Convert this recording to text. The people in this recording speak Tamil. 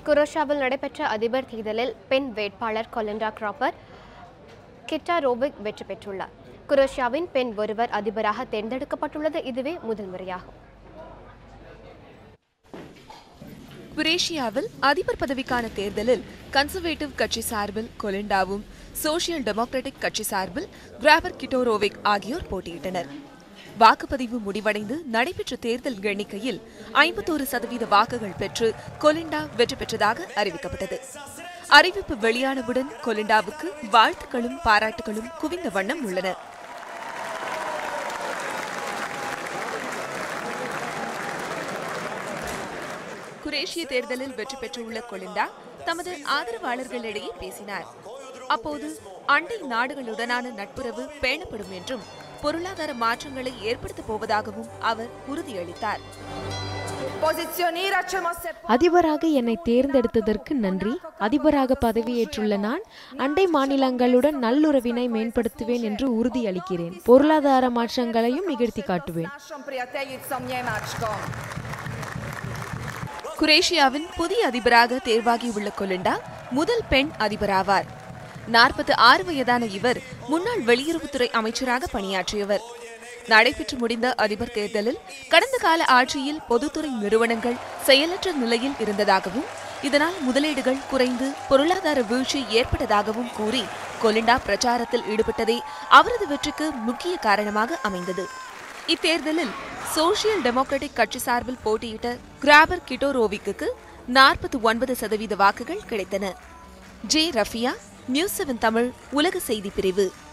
குரோஷாவில் நடைபெற்ற அதிபர் தேர்தலில் பெண் வேட்பாளர் கொலிண்டா கிராப்பர் கிட்டா ரோபிக் வெற்றி பெற்றுள்ளார் குரோஷியாவின் பெண் ஒருவர் அதிபராக தேர்ந்தெடுக்கப்பட்டுள்ளது இதுவே முதல் முறையாகும் குரேஷியாவில் அதிபர் பதவிக்கான தேர்தலில் கன்சர்வேட்டிவ் கட்சி சார்பில் கொலிண்டாவும் சோசியல் டெமோக்ராட்டிக் கட்சி சார்பில் கிராபர் கிட்டோரோவிக் ஆகியோர் போட்டியிட்டனர் வாக்குப்பதிவு முடிவடைந்து நடைபெற்ற தேர்தல் எண்ணிக்கையில் ஐம்பத்தோரு சதவீத வாக்குகள் பெற்று கொலிண்டா வெற்றி பெற்றதாக அறிவிக்கப்பட்டது அறிவிப்பு வெளியானவுடன் கொலிண்டாவுக்கு வாழ்த்துக்களும் பாராட்டுகளும் குவிந்த வண்ணம் உள்ளன குரேஷிய தேர்தலில் வெற்றி பெற்றுள்ள கொலிண்டா தமது ஆதரவாளர்களிடையே பேசினார் அப்போது அண்டை நாடுகளுடனான நட்புறவு பேணப்படும் என்றும் பொருளாதார மாற்றங்களை ஏற்படுத்தப் போவதாகவும் அவர் உறுதியளித்தார் அதிபராக என்னை தேர்ந்தெடுத்ததற்கு நன்றி அதிபராக பதவியேற்றுள்ள நான் அண்டை மாநிலங்களுடன் நல்லுறவினை மேம்படுத்துவேன் என்று உறுதியளிக்கிறேன் பொருளாதார மாற்றங்களையும் நிகழ்த்தி காட்டுவேன் குரேஷியாவின் புதிய அதிபராக தேர்வாகியுள்ள கொலிண்டா முதல் பெண் அதிபராவார் நாற்பத்தி ஆறு வயதான இவர் முன்னாள் வெளியுறவுத்துறை அமைச்சராக பணியாற்றியவர் நடைபெற்று முடிந்த அதிபர் தேர்தலில் கடந்த கால ஆட்சியில் பொதுத்துறை நிறுவனங்கள் செயலற்ற நிலையில் இருந்ததாகவும் இதனால் முதலீடுகள் குறைந்து பொருளாதார வீழ்ச்சி ஏற்பட்டதாகவும் கூறி கொலிண்டா பிரச்சாரத்தில் ஈடுபட்டதே அவரது வெற்றிக்கு முக்கிய காரணமாக அமைந்தது இத்தேர்தலில் சோசியல் டெமோக்ராட்டிக் கட்சி சார்பில் போட்டியிட்ட கிராபர் கிட்டோரோவிக்கு நாற்பத்தி ஒன்பது சதவீத வாக்குகள் கிடைத்தன J Rafiya news seven Tamil உலக செய்தி பிரிவு